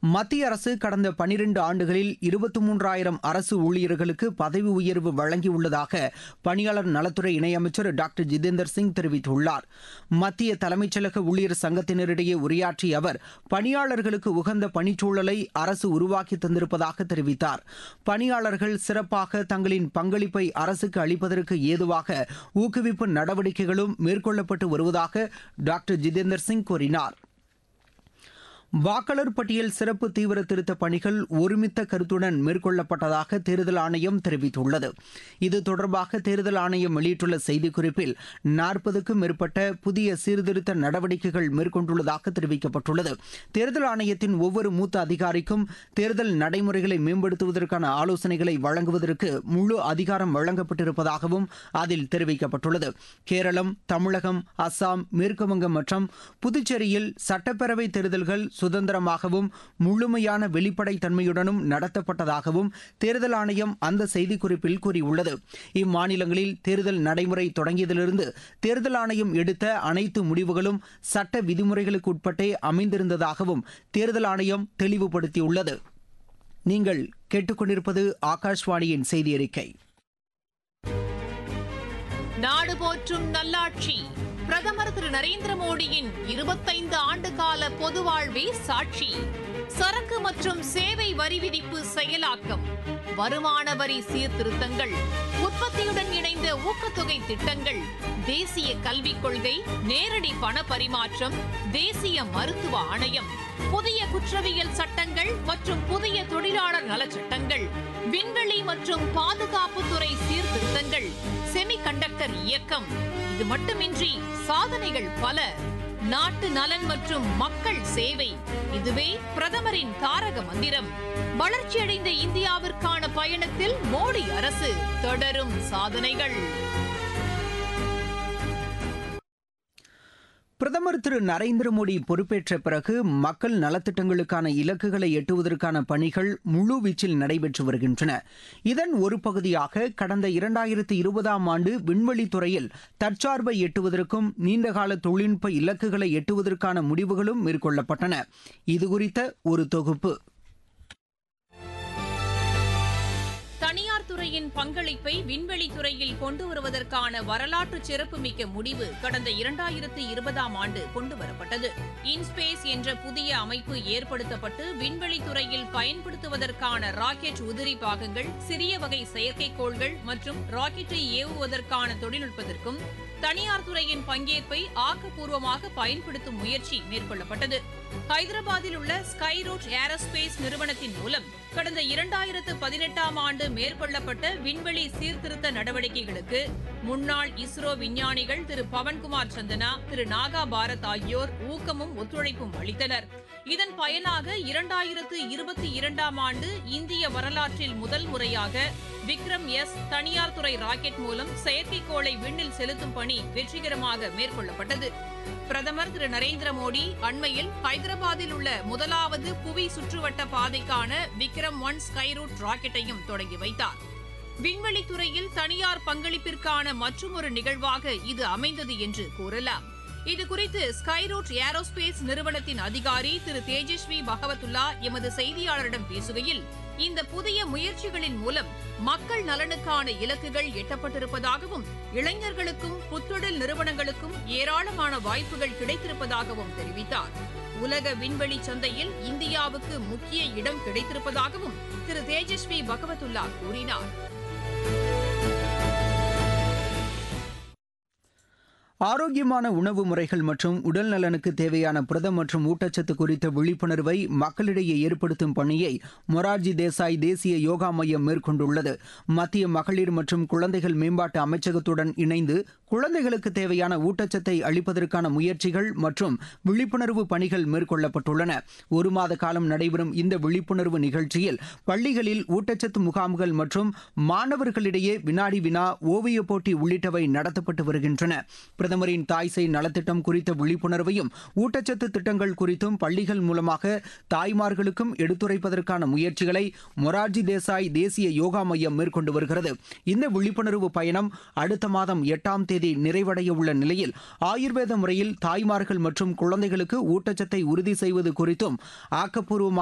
மத்திய அரசு கடந்த பனிரெண்டு ஆண்டுகளில் இருபத்தி மூன்றாயிரம் அரசு ஊழியர்களுக்கு பதவி உயர்வு வழங்கியுள்ளதாக பணியாளர் நலத்துறை இணையமைச்சர் டாக்டர் ஜிதேந்தர் சிங் தெரிவித்துள்ளார் மத்திய தலைமைச் செயலக ஊழியர் சங்கத்தினரிடையே உரையாற்றிய அவர் பணியாளர்களுக்கு உகந்த பணிச்சூழலை அரசு உருவாக்கி தந்திருப்பதாக தெரிவித்தார் பணியாளர்கள் சிறப்பாக தங்களின் பங்களிப்பை அரசுக்கு அளிப்பதற்கு ஏதுவாக ஊக்குவிப்பு நடவடிக்கைகளும் மேற்கொள்ளப்பட்டு வருவதாக டாக்டர் ஜிதேந்தர் சிங் கூறினார் வாக்காளர் பட்டியல் சிறப்பு தீவிர திருத்த பணிகள் ஒருமித்த கருத்துடன் மேற்கொள்ளப்பட்டதாக தேர்தல் ஆணையம் தெரிவித்துள்ளது இது தொடர்பாக தேர்தல் ஆணையம் வெளியிட்டுள்ள செய்திக்குறிப்பில் நாற்பதுக்கும் மேற்பட்ட புதிய சீர்திருத்த நடவடிக்கைகள் மேற்கொண்டுள்ளதாக தெரிவிக்கப்பட்டுள்ளது தேர்தல் ஆணையத்தின் ஒவ்வொரு மூத்த அதிகாரிக்கும் தேர்தல் நடைமுறைகளை மேம்படுத்துவதற்கான ஆலோசனைகளை வழங்குவதற்கு முழு அதிகாரம் வழங்கப்பட்டிருப்பதாகவும் அதில் தெரிவிக்கப்பட்டுள்ளது கேரளம் தமிழகம் அஸ்ஸாம் மேற்குவங்கம் மற்றும் புதுச்சேரியில் சட்டப்பேரவை தேர்தல்கள் சுதந்திரமாகவும் முழுமையான வெளிப்படை தன்மையுடனும் நடத்தப்பட்டதாகவும் தேர்தல் ஆணையம் அந்த செய்திக்குறிப்பில் கூறியுள்ளது இம்மாநிலங்களில் தேர்தல் நடைமுறை தொடங்கியதிலிருந்து தேர்தல் ஆணையம் எடுத்த அனைத்து முடிவுகளும் சட்ட விதிமுறைகளுக்கு உட்பட்டே அமைந்திருந்ததாகவும் தேர்தல் ஆணையம் தெளிவுபடுத்தியுள்ளது நீங்கள் கேட்டுக்கொண்டிருப்பது ஆகாஷ்வாணியின் செய்தி அறிக்கை நாடு போற்றும் நல்லாட்சி பிரதமர் திரு நரேந்திர மோடியின் இருபத்தைந்து ஆண்டு கால பொது வாழ்வே சாட்சி சரக்கு மற்றும் சேவை வரி விதிப்பு செயலாக்கம் வருமான வரி சீர்திருத்தங்கள் உற்பத்தியுடன் இணைந்த ஊக்கத்தொகை திட்டங்கள் தேசிய கல்விக் கொள்கை நேரடி பண பரிமாற்றம் தேசிய மருத்துவ ஆணையம் புதிய குற்றவியல் சட்டங்கள் மற்றும் புதிய தொழிலாளர் நலச்சட்டங்கள் விண்வெளி மற்றும் பாதுகாப்புத்துறை சீர்திருத்தங்கள் செமிகண்டக்டர் இயக்கம் இது மட்டுமின்றி சாதனைகள் பல நாட்டு நலன் மற்றும் மக்கள் சேவை இதுவே பிரதமரின் தாரக மந்திரம் வளர்ச்சியடைந்த இந்தியாவிற்கான பயணத்தில் மோடி அரசு தொடரும் சாதனைகள் பிரதமர் திரு நரேந்திர மோடி பொறுப்பேற்ற பிறகு மக்கள் நலத்திட்டங்களுக்கான இலக்குகளை எட்டுவதற்கான பணிகள் முழுவீச்சில் நடைபெற்று வருகின்றன இதன் ஒரு பகுதியாக கடந்த இரண்டாயிரத்தி இருபதாம் ஆண்டு விண்வெளித் துறையில் தற்சார்பை எட்டுவதற்கும் நீண்டகால தொழில்நுட்ப இலக்குகளை எட்டுவதற்கான முடிவுகளும் மேற்கொள்ளப்பட்டன இதுகுறித்த ஒரு தொகுப்பு தனியார் துறையின் பங்களிப்பை விண்வெளி துறையில் கொண்டு வருவதற்கான வரலாற்று சிறப்புமிக்க முடிவு கடந்த இரண்டாயிரத்து இருபதாம் ஆண்டு கொண்டுவரப்பட்டது இன்ஸ்பேஸ் என்ற புதிய அமைப்பு ஏற்படுத்தப்பட்டு விண்வெளி துறையில் பயன்படுத்துவதற்கான ராக்கெட் உதிரி பாகங்கள் சிறிய வகை செயற்கைக்கோள்கள் மற்றும் ராக்கெட்டை ஏவுவதற்கான தொழில்நுட்பத்திற்கும் தனியார் துறையின் பங்கேற்பை ஆக்கப்பூர்வமாக பயன்படுத்தும் முயற்சி மேற்கொள்ளப்பட்டது ஹைதராபாத்தில் உள்ள ஸ்கை ரூட் ஏரோஸ்பேஸ் நிறுவனத்தின் மூலம் கடந்த இரண்டாயிரத்து பதினெட்டாம் ஆண்டு மேற்கொள்ளப்பட்ட விண்வெளி சீர்திருத்த நடவடிக்கைகளுக்கு முன்னாள் இஸ்ரோ விஞ்ஞானிகள் திரு பவன்குமார் சந்தனா திரு நாகா பாரத் ஆகியோர் ஊக்கமும் ஒத்துழைப்பும் அளித்தனர் இதன் பயனாக இரண்டாயிரத்து இருபத்தி இரண்டாம் ஆண்டு இந்திய வரலாற்றில் முதல் முறையாக விக்ரம் எஸ் தனியார் துறை ராக்கெட் மூலம் செயற்கைக்கோளை விண்ணில் செலுத்தும் பணி வெற்றிகரமாக மேற்கொள்ளப்பட்டது பிரதமர் திரு நரேந்திர மோடி அண்மையில் ஹைதராபாத்தில் உள்ள முதலாவது புவி சுற்றுவட்ட பாதைக்கான விக்ரம் ஒன் ஸ்கைரூட் ராக்கெட்டையும் தொடங்கி வைத்தார் விண்வெளித் துறையில் தனியார் பங்களிப்பிற்கான மற்றொரு நிகழ்வாக இது அமைந்தது என்று கூறலாம் இதுகுறித்து ஸ்கைரூட் ஏரோஸ்பேஸ் நிறுவனத்தின் அதிகாரி திரு தேஜஸ்வி பகவத்துல்லா எமது செய்தியாளரிடம் பேசுகையில் இந்த புதிய முயற்சிகளின் மூலம் மக்கள் நலனுக்கான இலக்குகள் எட்டப்பட்டிருப்பதாகவும் இளைஞர்களுக்கும் புத்தொழில் நிறுவனங்களுக்கும் ஏராளமான வாய்ப்புகள் கிடைத்திருப்பதாகவும் தெரிவித்தார் உலக விண்வெளி சந்தையில் இந்தியாவுக்கு முக்கிய இடம் கிடைத்திருப்பதாகவும் திரு தேஜஸ்வி பகவத்துல்லா கூறினார் ஆரோக்கியமான உணவு முறைகள் மற்றும் உடல் நலனுக்கு தேவையான புரதம் மற்றும் ஊட்டச்சத்து குறித்த விழிப்புணர்வை மக்களிடையே ஏற்படுத்தும் பணியை மொரார்ஜி தேசாய் தேசிய யோகா மையம் மேற்கொண்டுள்ளது மத்திய மகளிர் மற்றும் குழந்தைகள் மேம்பாட்டு அமைச்சகத்துடன் இணைந்து குழந்தைகளுக்கு தேவையான ஊட்டச்சத்தை அளிப்பதற்கான முயற்சிகள் மற்றும் விழிப்புணர்வு பணிகள் மேற்கொள்ளப்பட்டுள்ளன ஒரு மாத காலம் நடைபெறும் இந்த விழிப்புணர்வு நிகழ்ச்சியில் பள்ளிகளில் ஊட்டச்சத்து முகாம்கள் மற்றும் மாணவர்களிடையே வினாடி வினா ஓவியப் போட்டி உள்ளிட்டவை நடத்தப்பட்டு வருகின்றன பிரதமரின் தாய் சேய் நலத்திட்டம் குறித்த விழிப்புணர்வையும் ஊட்டச்சத்து திட்டங்கள் குறித்தும் பள்ளிகள் மூலமாக தாய்மார்களுக்கும் எடுத்துரைப்பதற்கான முயற்சிகளை மொரார்ஜி தேசாய் தேசிய யோகா மையம் மேற்கொண்டு வருகிறது இந்த விழிப்புணர்வு பயணம் அடுத்த மாதம் எட்டாம் தேதி நிறைவடைய உள்ள நிலையில் ஆயுர்வேத முறையில் தாய்மார்கள் மற்றும் குழந்தைகளுக்கு ஊட்டச்சத்தை உறுதி செய்வது குறித்தும் ஆக்கப்பூர்வமாக